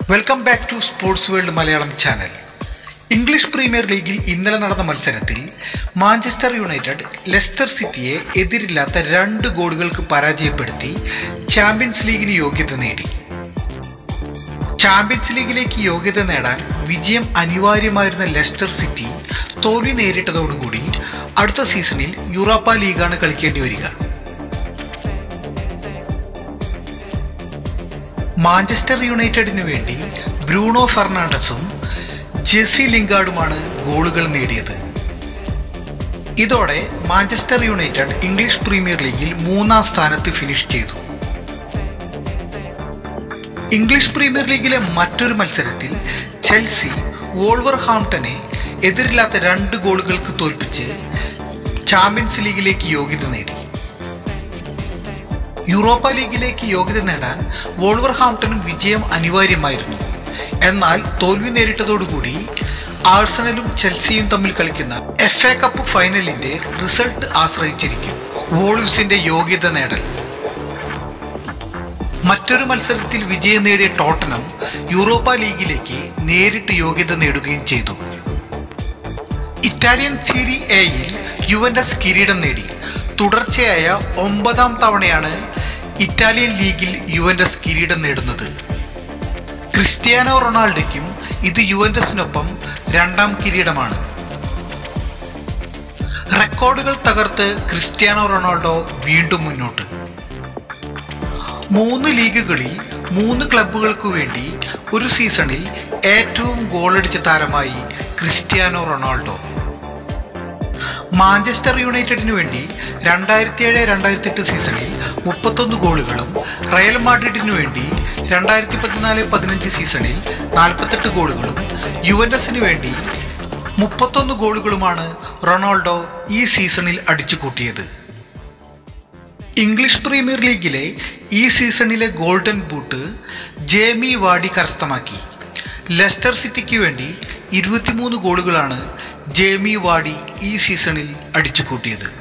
welcome back to sports world Malayalam channel English premier ലീഗിൽ ഇന്നലെ നടന്ന മത്സരത്തിൽ മാഞ്ചസ്റ്റർ യുണൈറ്റഡ് ലെസ്റ്റർ സിറ്റിയെ എതിരില്ലാത്ത രണ്ട് ഗോളുകൾക്ക് പരാജയപ്പെടുത്തി ചാമ്പ്യൻസ് ലീഗിന് യോഗ്യത നേടി ചാമ്പ്യൻസ് ലീഗിലേക്ക് യോഗ്യത നേടാൻ വിജയം അനിവാര്യമായിരുന്ന ലെസ്റ്റർ സിറ്റി തോൽവി നേരിട്ടതോടുകൂടി അടുത്ത സീസണിൽ യൂറോപ്പ ലീഗാണ് കളിക്കേണ്ടി വരിക മാഞ്ചസ്റ്റർ യുണൈറ്റഡിനു വേണ്ടി ബ്രൂണോ ഫെർണാണ്ടസും ജെസി ലിംഗാർഡുമാണ് ഗോളുകൾ നേടിയത് ഇതോടെ മാഞ്ചസ്റ്റർ യുണൈറ്റഡ് ഇംഗ്ലീഷ് പ്രീമിയർ ലീഗിൽ മൂന്നാം സ്ഥാനത്ത് ഫിനിഷ് ചെയ്തു ഇംഗ്ലീഷ് പ്രീമിയർ ലീഗിലെ മറ്റൊരു മത്സരത്തിൽ ചെൽസി വോൾവർ ഹാംപ്ടനെ എതിരില്ലാത്ത രണ്ട് ഗോളുകൾക്ക് തോൽപ്പിച്ച് ചാമ്പ്യൻസ് ലീഗിലേക്ക് യോഗ്യത നേടി യൂറോപ്പ ലീഗിലേക്ക് യോഗ്യത നേടാൻ വോൾവർ ഹാംപ്ടനും വിജയം അനിവാര്യമായിരുന്നു എന്നാൽ തോൽവി നേരിട്ടതോടുകൂടി ആഴ്സണലും ചെൽസിയും തമ്മിൽ കളിക്കുന്ന എഫ് എ കപ്പ് ഫൈനലിന്റെ റിസൾട്ട് ആശ്രയിച്ചിരിക്കും വോൾവ്സിന്റെ യോഗ്യത നേടൽ മറ്റൊരു മത്സരത്തിൽ വിജയം നേടിയ ടോട്ടനം യൂറോപ്പ ലീഗിലേക്ക് നേരിട്ട് യോഗ്യത നേടുകയും ചെയ്തു ഇറ്റാലിയൻ സീരി എയിൽ യുവന്റസ് കിരീടം നേടി തുടർച്ചയായ ഒമ്പതാം തവണയാണ് ഇറ്റാലിയൻ ലീഗിൽ യുവന്റസ് കിരീടം നേടുന്നത് ക്രിസ്ത്യാനോ റൊണാൾഡോയ്ക്കും ഇത് യുവന്റസിനൊപ്പം രണ്ടാം കിരീടമാണ് റെക്കോർഡുകൾ തകർത്ത് ക്രിസ്ത്യാനോ റൊണാൾഡോ വീണ്ടും മുന്നോട്ട് മൂന്ന് ലീഗുകളിൽ മൂന്ന് ക്ലബ്ബുകൾക്കു വേണ്ടി ഒരു സീസണിൽ ഏറ്റവും ഗോളടിച്ച താരമായി ക്രിസ്ത്യാനോ റൊണാൾഡോ മാഞ്ചസ്റ്റർ യുണൈറ്റഡിനു വേണ്ടി രണ്ടായിരത്തി ഏഴ് രണ്ടായിരത്തി എട്ട് സീസണിൽ മുപ്പത്തൊന്ന് ഗോളുകളും റയൽ മാഡ്രിഡിനു വേണ്ടി രണ്ടായിരത്തി പതിനാല് പതിനഞ്ച് സീസണിൽ നാൽപ്പത്തെട്ട് ഗോളുകളും യുവൻഡസിനു വേണ്ടി മുപ്പത്തൊന്ന് ഗോളുകളുമാണ് റൊണാൾഡോ ഈ സീസണിൽ അടിച്ചു കൂട്ടിയത് ഇംഗ്ലീഷ് പ്രീമിയർ ലീഗിലെ ഈ സീസണിലെ ഗോൾഡൻ ബൂട്ട് ജേമി വാഡി കരസ്ഥമാക്കി ലെസ്റ്റർ സിറ്റിക്ക് വേണ്ടി ഇരുപത്തിമൂന്ന് ഗോളുകളാണ് ജേമി വാഡി ഈ സീസണിൽ അടിച്ചു കൂട്ടിയത്